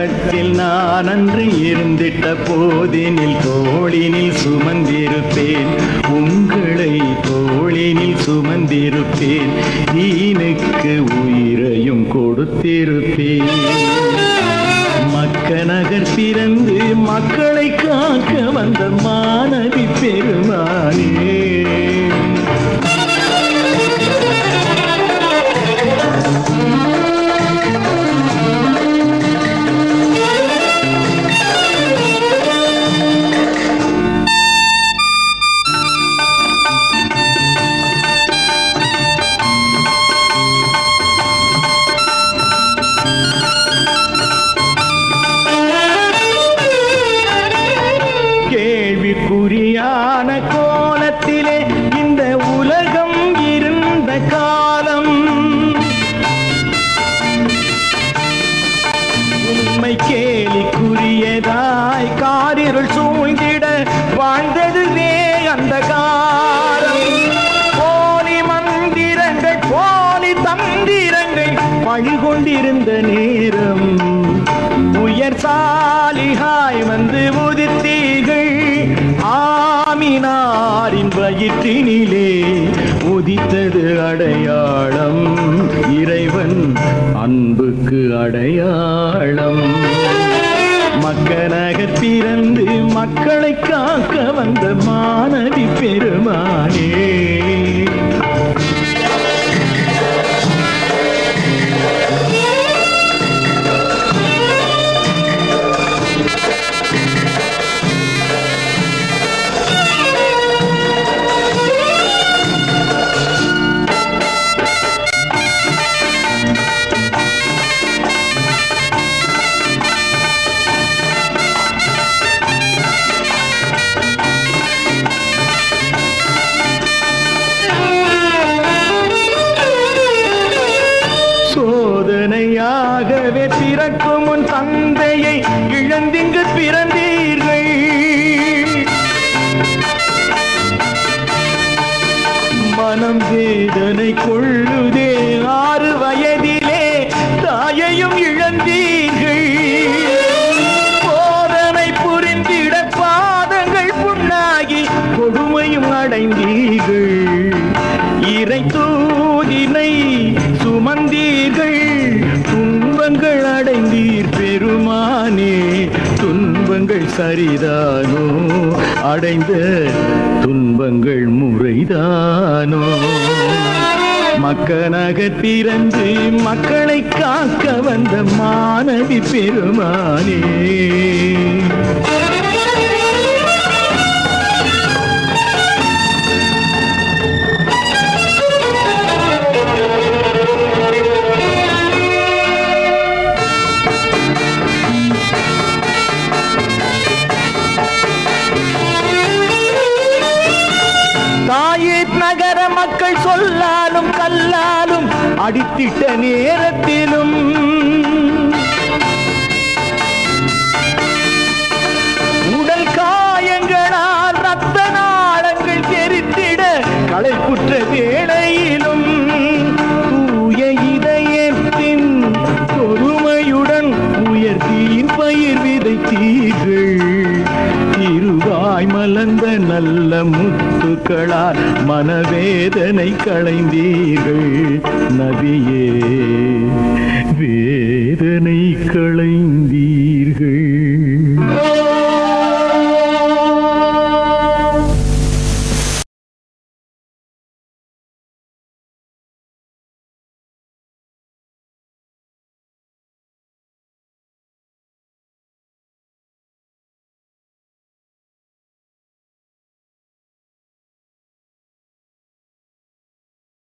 கட்டில் நான் அன்று இருந்திட்ட போதினில் தோளினில் சுமந்திருப்பேன் உங்களை தோளினில் சுமந்திருப்பேன் தீனுக்கு உயிரையும் கொடுத்திருப்பேன் மக்க நகர் பிறந்து மக்களை காக்க வந்த மாணவி பெருமானே கேள்விக்குறியான கோலத்திலே இந்த உலகம் இருந்த காலம் உண்மை கேலிக்குரியதாய் காரிருள் சூழ்ந்திட வாழ்ந்ததுவே அந்த காலம் போலி மந்திரங்கள் போலி தந்திரங்கள் பழிகொண்டிருந்த நேரம் உயர் சாலிகாய் வந்து உதித்தீர்கள் ஆமினாரின் வயிற்றினிலே உதித்தது அடையாளம் இறைவன் அன்புக்கு அடையாளம் மக்கநகர் பிறந்து மக்களை காக்க வந்த மாணவி பெருமானே சோதனையாகவே பிறக்கும் உன் தந்தையை இழந்திங்கு பிறந்தீர்கள் மனம் வேதனை கொள்ளுதே ஆறு வயதிலே தாயையும் இழந்தீர்கள் போதனை புரிந்திட பாதங்கள் புண்ணாகி கொடுமையும் அடைந்தீர்கள் இறை தூதினை சுமந்தீர்கள் துன்பங்கள் அடைந்தீர் பெருமானே துன்பங்கள் சரிதானோ அடைந்த துன்பங்கள் முறைதானோ மக்கனாக பிறந்து மக்களை காக்க வந்த மாணவி பெருமானே தாயித் நகர மக்கள் சொல்லாலும் கல்லாலும் அடித்திட்ட நேரத்திலும் உடல் காயங்களால் ரத்த நாளங்கள் தெரித்திட களைப்புற்ற வேளையிலும் தூய இதயத்தின் பொறுமையுடன் உயர்த்தியின் பயிர் விதைத்தீர்கள் திருவாய் மலர்ந்த நல்ல முத்துக்களால் மனவேதனை களைந்தீர்கள் நதியே வேதனை